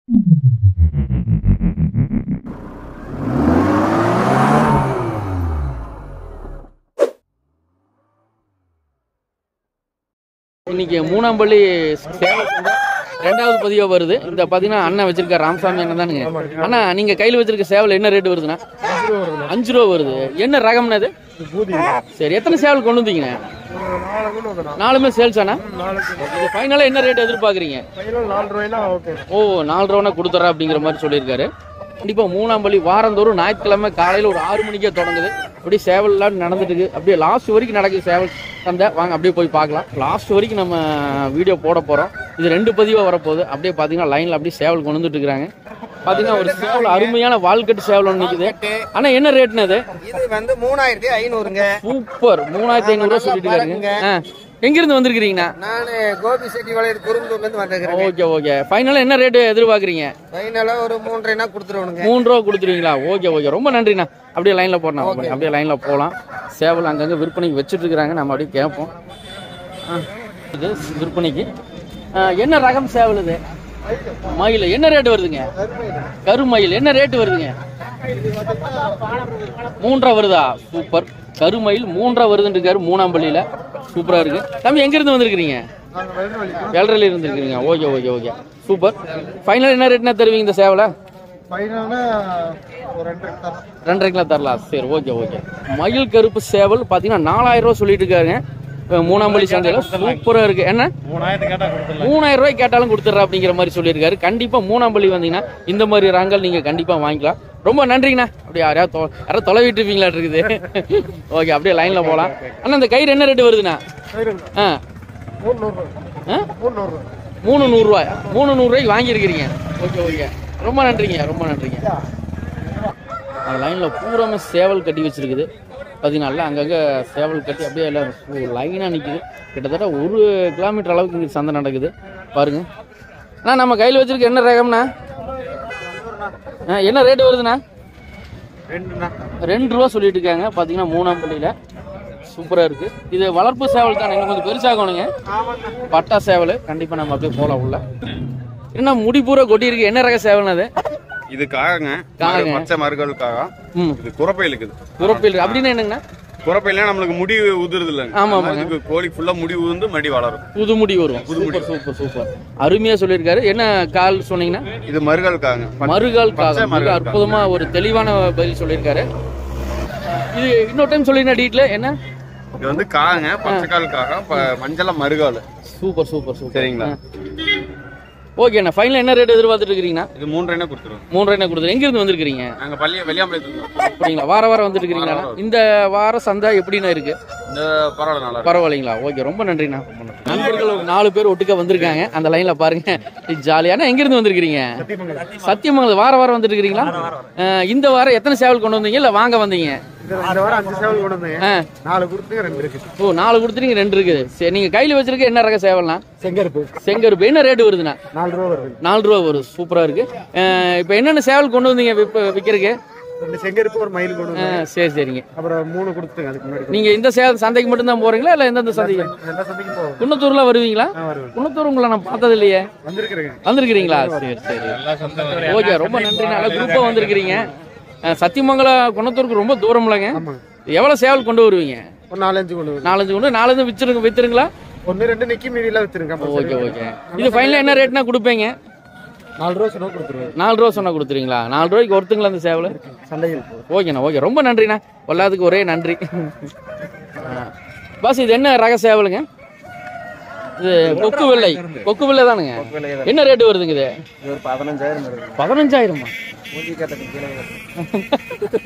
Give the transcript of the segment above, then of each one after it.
இன்னைக்கு மூணாம்பள்ளி சேலம் சந்தை ரெண்டாவது பதிவாக வருது இந்த பார்த்தீங்கன்னா அண்ணன் வச்சிருக்க ராமசாமி அண்ணன் தானுங்க அண்ணா நீங்க கையில் வச்சிருக்க சேவல் என்ன ரேட் வருதுண்ணா அஞ்சு ரூபா வருது என்ன ரகம்னா இது சரி எத்தனை சேவல் கொண்டு வந்தீங்கண்ணா நாலுமே சேல்ஸ் அண்ணா இது ஃபைனலாக என்ன ரேட் எதிர்பார்க்குறீங்க நாலு ரூபாய்னா ஓகே ஓ நாலு ரூபா கொடுத்துட்றா அப்படிங்கிற மாதிரி சொல்லியிருக்காரு கண்டிப்பாக மூணாம்பள்ளி வாரந்தோறும் ஞாயிற்றுக்கிழமை காலையில் ஒரு ஆறு மணிக்கே தொடங்குது அப்படியே சேவல்லாம் நடந்துட்டு இருக்கு அப்படியே லாஸ்ட் வரைக்கும் நடக்குது சேவல் சந்தை வாங்க அப்படியே போய் பார்க்கலாம் லாஸ்ட் வரைக்கும் நம்ம வீடியோ போட போகிறோம் இது ரெண்டு பதிவாக வரப்போகுது அப்படியே பார்த்தீங்கன்னா லைனில் அப்படியே சேவல் கொண்டு வந்துட்டு இருக்காங்க பார்த்தீங்கன்னா ஒரு சேவல் அருமையான வால்கட்டு சேவல் ஒன்று நிற்குது ஆனால் என்ன ரேட்னு அது இது வந்து மூணாயிரத்தி ஐநூறுங்க சூப்பர் மூணாயிரத்தி ஐநூறுரூவா சொல்லிட்டு இருக்காருங்க ஆ எங்கேருந்து வந்திருக்கிறீங்கண்ணா நான் கோபி செட்டி வளையர் குறும்பூர்ல இருந்து வந்துருக்கிறேன் ஓகே ஓகே ஃபைனலாக என்ன ரேட்டு எதிர்பார்க்குறீங்க ஃபைனலா ஒரு மூன்றரைனா கொடுத்துருவணுங்க மூணு ரூபா கொடுத்துருவீங்களா ஓகே ஓகே ரொம்ப நன்றிண்ணா அப்படியே லைனில் போடணும் அப்படியே லைனில் போகலாம் சேவல் அங்கங்கே விற்பனைக்கு வச்சுட்டு இருக்கிறாங்க நம்ம அப்படியே கேட்போம் ஆ, இது விற்பனைக்கு ஆ, என்ன ரகம் சேவல் இது மயில் என்ன ரேட் வருதுங்க கருமயில் என்ன ரேட் வருதுங்க மூன்றரை வருதா சூப்பர் கருமயில் மூன்றரை வருதுன்னு இருக்காரு மூணாம் பள்ளியில் சூப்பராக இருக்கு தம்பி எங்கேருந்து வந்திருக்கிறீங்க ஏழரையில் இருந்திருக்கிறீங்க okay okay okay super final என்ன ரேட்னா தருவீங்க இந்த சேவலை ஃபைனல்னா ஒரு ரெண்டு தரம் ரெண்டரைக்கெலாம் தரலாம் சரி ஓகே ஓகே மயில் கருப்பு சேவல் பார்த்தீங்கன்னா நாலாயிரம் ரூபா சொல்லிட்டு இருக்காருங்க இப்போ மூணாம் பள்ளி சந்தையில் சூப்பராக இருக்கு என்ன மூணாயிரத்து கேட்டா கொடுத்துடலாம் மூணாயிரம் ரூபாய் கேட்டாலும் கொடுத்துட்றா அப்படிங்கிற மாதிரி சொல்லியிருக்காரு கண்டிப்பாக மூணாம் பள்ளி வந்தீங்கன்னா இந்த மாதிரி ரங்கள் நீங்கள் கண்டிப்பாக வாங்கிக்கலாம் ரொம்ப நன்றிங்கண்ணா அப்படியே யாரையா தொ யாராவது தொலைவிட்டு இருப்பீங்களா இருக்குது ஓகே அப்படியே லைனில் போகலாம் அண்ணா இந்த கயிறு என்ன ரேட்டு வருதுண்ணா ஆ மூணு நூறு ஆ மூணு நூறு மூணு நூறுரூவாய் மூணு நூறுரூவாய்க்கு வாங்கியிருக்கிறீங்க ஓகே ஓகே ரொம்ப நன்றிங்க ரொம்ப நன்றிங்க அந்த லைனில் பூராமே சேவல் கட்டி வச்சிருக்குது பார்த்தீங்கன்னா அங்கங்கே சேவல் கட்டி அப்படியே எல்லாம் லைனாக நிற்குது கிட்டத்தட்ட ஒரு கிலோமீட்டர் அளவுக்கு இங்கே சந்தை நடக்குது பாருங்க அண்ணா நம்ம கையில் வச்சிருக்க என்ன ரகம்ண்ணா ஆ, என்ன ரேட்டு வருதுண்ணா ரெண்டுண்ணா ரெண்டு ரூபா சொல்லிட்டு இருக்காங்க பார்த்தீங்கன்னா மூணாம் பள்ளியில் சூப்பராக இருக்குது இது வளர்ப்பு சேவல் தானே இன்னும் கொஞ்சம் பெருசாகணுங்க பட்டா சேவல் கண்டிப்பாக நம்ம அப்படியே போகலாம் உள்ள என்ன முடி பூரா கொட்டி இருக்கு என்ன ரக சேவல் அது இது காகங்க காகங்க. பச்சை மருகளுக்காக ம் இது குறப்பை இருக்குது குரப்பில் அப்படின்னா என்னங்கண்ணா குறப்பையில நம்மளுக்கு முடி உதிருது இல்லைங்க ஆமா, அதனால இதுக்கு கோழி ஃபுல்லா முடி உதிர்ந்து மடி வளரும் புது முடி வரும் சூப்பர் சூப்பர் சூப்பர் அருமையா சொல்லியிருக்காரு என்ன கால் சொன்னீங்கன்னா இது மருகளுக்காக மறுகால் பச்சை காகம் மிக மருகால் அற்புதமா ஒரு தெளிவான பதில் சொல்லியிருக்காரு இது இன்னொரு டைம் சொல்லிருந்தா டீட்ல என்ன இது வந்து காகங்க பச்சை காலுக்காக ப- மஞ்சள மருகால் சூப்பர் சூப்பர் சூப்பர் சரிங்களா ஓகேண்ணா ஃபைனல் என்ன ரேட் எதிர்பார்த்துட்டு இருக்கிறீங்கண்ணா இது மூன்று என்ன கொடுத்துருவோம் மூன்றரை என்ன கொடுத்துரு எங்க இருந்து வந்திருக்கிறீங்க நாங்க பள்ளிய வெளியாம்பலத்துல அப்படிங்களா வார வாரம் வந்துட்டு இருக்கிறீங்களா இந்த வார சந்தை எப்படிண்ணா இருக்கு இந்த பரவாயில்ல நல்லா இருக்கு. பரவாயில்லைங்களா ஓகே ரொம்ப நன்றிண்ணா ரொம்ப நன்றி. நண்பர்கள் ஒரு நாலு பேர் ஒட்டுக்க வந்திருக்காங்க அந்த லைன்ல பாருங்க ஜாலியான எங்க இருந்து வந்திருக்கிறீங்க சத்தியமங்கலம் வார வாரம் வந்துட்டு இருக்கிறீங்களா அஹ், இந்த வாரம் எத்தனை சேவல் கொண்டு வந்தீங்க இல்ல வாங்க வந்தீங்க இந்த வாரம் அஞ்சு சேவல் கொண்டு வந்தேன் ஆ. நாலு கொடுத்து ரெண்டு இருக்குது ஓ நாலு கொடுத்துறீங்க ரெண்டு இருக்குது சரி நீங்க கையில வச்சிருக்க என்ன ரக சேவல்னா செங்கருப்பு செங்கருப்பு என்ன ரேட் வருதுண்ணா நாலு ரூபா வருது நாலு ரூபா வரும் சூப்பரா இருக்கு அஹ், இப்போ என்னென்ன சேவல் கொண்டு வந்தீங்க விற்ப- விக்கிறதுக்கு ரெண்டு செங்கருப்பு ஒரு மயில் கொண்டு வந்தேன் அஹ், சரி சரிங்க அப்புறம் மூணு கொடுத்துங்க அதுக்கு முன்னாடி நீங்க இந்த சே சந்தைக்கு மட்டும் தான் போறீங்களா இல்ல எந்தெந்த சந்தைக்கு எல்லா சந்தைக்கும் போவோம் குன்னத்தூர்ல வருவீங்களா ஆ வருவேன் குன்னத்தூர் உங்களை நான் பார்த்தது இல்லையே வந்திருக்கிறேங்க வந்திருக்கிறீங்களா சரி சரி ஓகே ரொம்ப நன்றி நல்லா குரூப்பா வந்திருக்கிறீங்க அஹ், சத்தியமங்கலம் குணத்தூருக்கு ரொம்ப தூரம் இல்லைங்க ஆமாங்க எவ்வளவு சேவல் கொண்டு வருவீங்க ஒரு நாலஞ்சு கொண்டு வருவேன் நாலஞ்சு கொண்டு நாலஞ்சு வித்துருங்க வித்துருங்களா ஒன்று ரெண்டு நிக்கி மீதியெல்லாம் வித்துருங்க ஓகே ஓகே இது ஃபைனலாக என்ன ரேட்னா கொடுப்பீங்க நாலு ரூபா சொன்னா கொடுத்துருவேன் நாலு ரூபா சொன்னா கொடுத்துருவீங்களா நாலு ரூபாய்க்கு ஒருத்துங்களா அந்த சேவல் சந்தையில் போகும் ஓகேண்ணா ஓகே ரொம்ப நன்றிண்ணா எல்லாத்துக்கும் ஒரே நன்றி ஆ. பாஸ் இது என்ன ரக சேவலுங்க இது கொக்கு வெள்ளை கொக்கு வெள்ளை தானுங்க என்ன ரேட்டு வருதுங்க இது இது ஒரு பதினஞ்சாயிரம் வருது பதினஞ்சாயிரமா மூஞ்சி கட்டத்துக்கு கீழே வருது.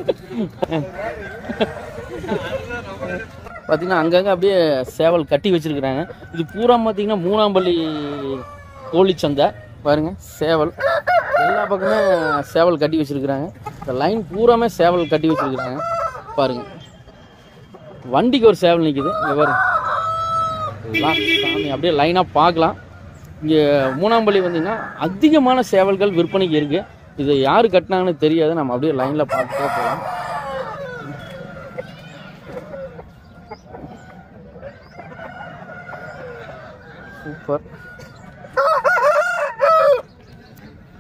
பார்த்தீங்கன்னா அங்கங்கே அப்படியே சேவல் கட்டி வச்சிருக்கிறாங்க இது பூரா பார்த்தீங்கன்னா மூணாம்பள்ளி கோழிச்சந்தை பாருங்க சேவல் எல்லா பக்கமே சேவல் கட்டி வச்சிருக்கிறாங்க இந்த லைன் பூராமே சேவல் கட்டி வச்சிருக்கிறாங்க பாருங்க வண்டிக்கு ஒரு சேவல் நிற்குது இங்கே பாருங்க எல்லாம் சாமி அப்படியே லைனாக பார்க்கலாம் இங்கே மூணாம்பள்ளி வந்தீங்கன்னா அதிகமான சேவல்கள் விற்பனைக்கு இருக்குது இது யார் கட்டினாங்கன்னு தெரியாது நம்ம அப்படியே லைனில் பார்த்துட்டே போகலாம் சூப்பர்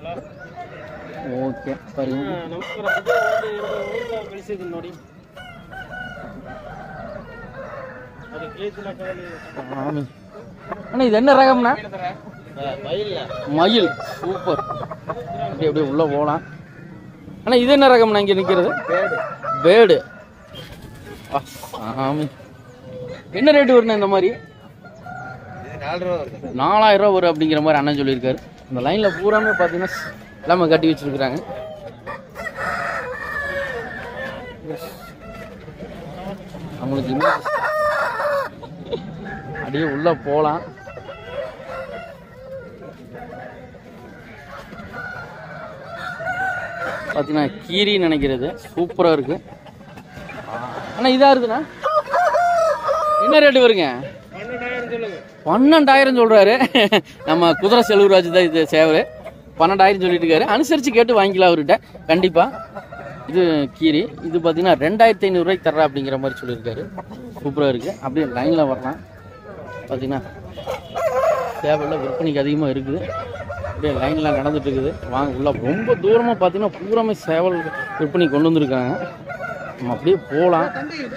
ಓಕೆ ಸರಿ ಕಳಿಸಿದ್ದೀನಿ ನೋಡಿ ಅದು ಕೇಳಿಸಿಲ್ಲ ஆமி அண்ணா இது என்ன ரகம்ண்ணா மயில் சூப்பர் அப்படியே அப்படியே உள்ளே போகலாம் அண்ணா இது என்ன ரகம்ண்ணா இங்கே நிற்கிறது பேடு ஆமி என்ன ரேட்டு வருண்ணா இந்த மாதிரி நாலு ரூபா வருது நாலாயிரம் ரூபா வரும் அப்படிங்கிற மாதிரி அண்ணன் சொல்லியிருக்காரு இந்த லைனில் பூராமே பார்த்தீங்கன்னா எல்லாமே கட்டி வச்சிருக்கிறாங்க நம்மளுக்கு இன்னும் அப்படியே உள்ள போகலாம் பார்த்தீங்கன்னா கீரின்னு நினைக்கிறது சூப்பராக இருக்கு அண்ணா இதா இருக்குண்ணா என்ன ரேட்டு வருங்க பன்னெண்டாயிரம் சொல்லுங்க பன்னெண்டாயிரம் சொல்றாரு நம்ம குதிரை செல்வராஜ் தான் இது சேவல் பன்னெண்டாயிரம் சொல்லிட்டு இருக்காரு அனுசரிச்சு கேட்டு வாங்கிக்கலாம் அவர்கிட்ட கண்டிப்பா இது கீரி இது பார்த்தீங்கன்னா ரெண்டாயிரத்தி ஐநூறுரூவாய்க்கு தர்றா அப்படிங்கிற மாதிரி சொல்லியிருக்காரு சூப்பராக இருக்கு அப்படியே லைனில் வரலாம் பார்த்தீங்கன்னா சேவலில் விற்பனைக்கு அதிகமாக இருக்குது அப்படியே லைனில் நடந்துட்டு இருக்குது வாங்க உள்ள ரொம்ப தூரமாக பார்த்தீங்கன்னா பூராமே சேவல் விற்பனை கொண்டு வந்திருக்காங்க நம்ம அப்படியே போகலாம்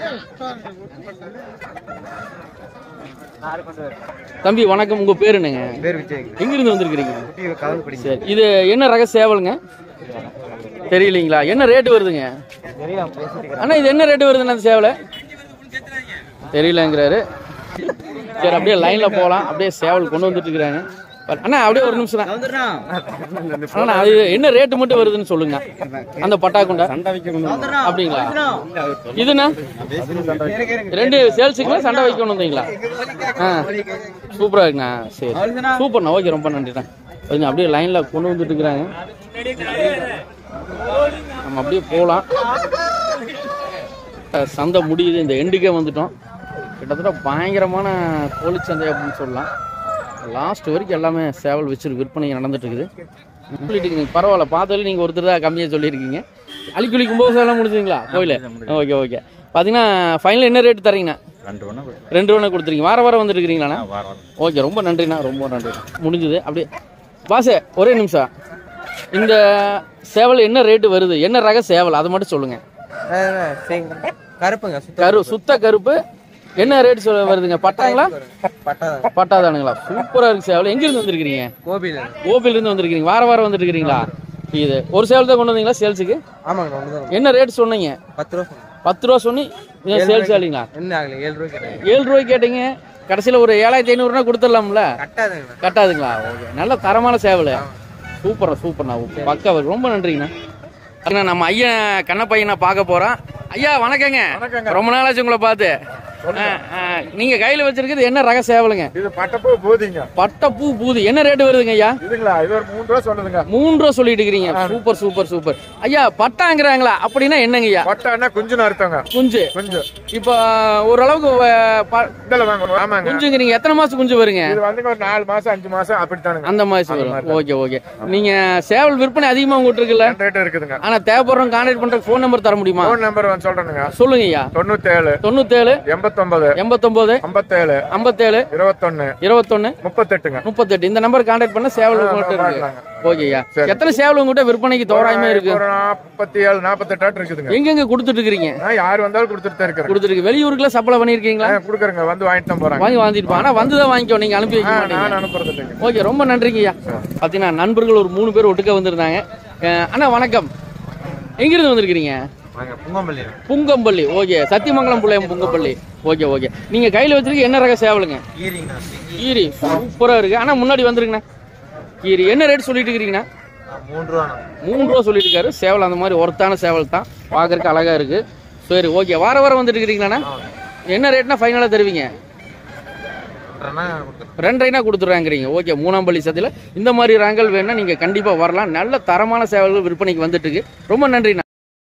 தம்பி வணக்கம் உங்கள் பேர் என்னங்க பேர் விஜய் எங்கிருந்து வந்திருக்கிறீங்க குட்டி கலந்து படிங்க சரி இது என்ன ரக சேவலுங்க தெரியலீங்களா என்ன ரேட்டு வருதுங்க தெரியல பேசிட்டு அண்ணா இது என்ன ரேட்டு வருதுண்ணா அந்த சேவலை தெரியலங்கிறாரு சரி அப்படியே லைனில் போகலாம் அப்படியே சேவல் கொண்டு வந்துட்டு இருக்கிறாங்க பட் அண்ணா அப்படியே ஒரு நிமிஷம் தான் அண்ணா அது என்ன ரேட்டு மட்டும் வருதுன்னு சொல்லுங்க அந்த பட்டாக்குண்டா சண்டை வைக்கணும் அப்படிங்களா இதுண்ணா ரெண்டு சேல்ஸுக்குங்களா சண்டை வைக்கணும் வந்தீங்களா ஆ சூப்பராக இருக்குண்ணா சரி சூப்பர்ண்ணா ஓகே ரொம்ப நன்றிண்ணா கொஞ்சம் அப்படியே லைனில் கொண்டு வந்துட்டு இருக்கிறாங்க நம்ம அப்படியே போகலாம் சந்தை முடியுது இந்த எண்டுக்கே வந்துட்டோம் கிட்டத்தட்ட பயங்கரமான கோழிச்சந்தை அப்படின்னு சொல்லலாம் லாஸ்ட் வரைக்கும் எல்லாமே சேவல் வச்சு விற்பனை நடந்துட்டு இருக்குது சொல்லிட்டு இருக்கீங்க பரவாயில்ல பார்த்ததுல நீங்கள் ஒருத்தர் தான் கம்மியாக சொல்லியிருக்கீங்க அழிக்குழி கும்போசம் முடிஞ்சுங்களா கோயில் ஓகே ஓகே பார்த்தீங்கன்னா ஃபைனல் என்ன ரேட் தரீங்கண்ணா ரெண்டு ஒன்று ரெண்டு ரூபா கொடுத்துருக்கீங்க வார வாரம் வந்துட்டு இருக்கிறீங்களாண்ணா வாரம் ஓகே ரொம்ப நன்றிண்ணா ரொம்ப நன்றி முடிஞ்சுது அப்படியே பாசே ஒரே நிமிஷம் இந்த சேவல் என்ன ரேட்டு வருது என்ன ரக சேவல் அதை மட்டும் சொல்லுங்க கருப்புங்க கரு சுத்த கருப்பு என்ன ரேட் சொல்ல வருதுங்க பட்டாங்களா பட்டா பட்டாதானுங்களா சூப்பரா இருக்கு சேவல் எங்க இருந்து வந்திருக்கீங்க கோபியில் கோபில இருந்து வந்திருக்கீங்க வார வாரம் வந்துட்டு இருக்கிறீங்களா இது ஒரு சேவல் தான் கொண்டு வந்தீங்களா சேல்ஸுக்கு ஆமாங்க ஒன்று தான் என்ன ரேட் சொன்னீங்க பத்து ரூபா சொன்னேன். பத்து ரூபா சொன்னி சேல்ஸ் ஆலிங்களா என்ன ஆகல ஏழு ரூபாய் கேட்டேன் ஏழு ரூபாய்க்கு கேட்டீங்க கடைசியில் ஒரு ஏழாயிரத்தி ஐநூறுனா கொடுத்துடலாம்ல கட்டாதுங்கண்ணா கட்டாதுங்களா ஓகே நல்ல தரமான சேவல் சூப்பரா சூப்பர்ண்ணா பக்கா ரொம்ப நன்றிங்கண்ணா அண்ணா நம்ம ஐயன் கண்ணப்பையனை பார்க்க போறோம் ஐயா வணக்கங்க ரொம்ப நாளாச்சு உங்களை பார்த்து ஆ, ஆ, நீங்க கையில வச்சிருக்கிறது என்ன ரக சேவலுங்க இது பட்டப்பூ போதிங்க பட்டப்பூ பூது என்ன ரேட் வருதுங்க ஐயா இதுங்களா இது ஒரு மூணு ரூபா சொல்லுதுங்க மூணு ரூபா சொல்லிட்டு இருக்கிறீங்க சூப்பர் சூப்பர் சூப்பர் ஐயா பட்டாங்கிறாங்களா அப்படின்னா என்னங்க ஐயா பட்டான்னா குஞ்சுன்னு அர்த்தங்க குஞ்சு குஞ்சு இப்போ ஓரளவுக்கு அஹ், ப- இதில் வாங்க ஆமாங்க குஞ்சுங்கிறீங்க எத்தனை மாசம் குஞ்சு வருங்க இது வந்துங்க ஒரு நாலு மாசம் அஞ்சு மாசம் அப்படித்தானுங்க அந்த மாதிரி வரும் ஓகே ஓகே நீங்க சேவல் விற்பனை அதிகமா உங்ககிட்ட இருக்குல்ல ரேட் இருக்குதுங்க ஆனா தேவைப்படுறோம் கான்டாக்ட் பண்ற ஃபோன் நம்பர் தர முடியுமா ஃபோன் நம்பர் வந்து சொல்றேனுங்க சொல்லுங்க ஐயா தொண்ணூத்தேழு தொண்ணூத்தேழு எண்பத்தொன்பது எண்பத்தொன்பது ஐம்பத்தேழு ஐம்பத்தேழு இருபத்தொன்னு இருபத்தொன்னு முப்பத்தெட்டுங்க முப்பத்தெட்டு இந்த நம்பர் கான்டாக்ட் பண்ண சேவல் உங்கள்கிட்ட இருக்கு பார்க்கலாங்க. ஓகே ஐயா எத்தனை சேவல் உங்ககிட்ட விற்பனைக்கு தோராயமா இருக்கு ஒரு நாற்பத்தி ஏழு நாற்பத்தெட்டாட்டு இருக்குதுங்க எங்கெங்க கொடுத்துட்டு இருக்கிறீங்க நான் யார் வந்தாலும் கொடுத்துட்டு தான் இருக்கிறேன் கொடுத்துருக்கு வெளியூருக்குள்ள சப்ளை பண்ணிருக்கீங்களா கொடுக்குறேங்க வந்து வாங்கிட்டு தான் போறாங்க வாங்கி வாங்கிட்டு போ. ஆனா வந்து தான் வாங்கிக்கோ நீங்க அனுப்பி வைக்க ஆ, மாட்டீங்க நான் அனுப்புறது இல்லைங்க ஓகே ரொம்ப நன்றிங்க ஐயா பார்த்தீங்கன்னா நண்பர்கள் ஒரு மூணு பேர் ஒட்டுக்க வந்திருந்தாங்க அஹ், அண்ணா வணக்கம் எங்கிருந்து வந்திருக்கிறீங்க புங்கம்பள்ளி புங்கம்பள்ளி ஓகே சத்தியமங்கலம் புள்ளையம் புங்கப்பள்ளி ஓகே ஓகே நீங்க கையில வச்சிருக்க என்ன ரக சேவலுங்க ஈரிங்கண்ணா கீரி சூப்பரா இருக்கு ஆனா முன்னாடி வந்துருங்கண்ணா கீரி என்ன ரேட் சொல்லிட்டு இருக்கிறீங்கண்ணா மூணு ரூபாண்ணா மூணு ரூபா சொல்லிட்டு இருக்காரு சேவல் அந்த மாதிரி ஒர்த்தான சேவல் தான் பார்க்கறதுக்கு அழகா இருக்கு சரி ஓகே வார வாரம் வந்துட்டு இருக்கிறீங்களாண்ணா என்ன ரேட்னா ஃபைனலாக தருவீங்க ரெண்டரைனா கொடுத்துட்றாங்கிறீங்க ஓகே மூணாம் பள்ளி சத்தியில் இந்த மாதிரி ரகங்கள் வேணா நீங்கள் கண்டிப்பாக வரலாம் நல்ல தரமான சேவல்கள் விற்பனைக்கு வந்துட்டு இருக்கு ரொம்ப நன்றிண்ணா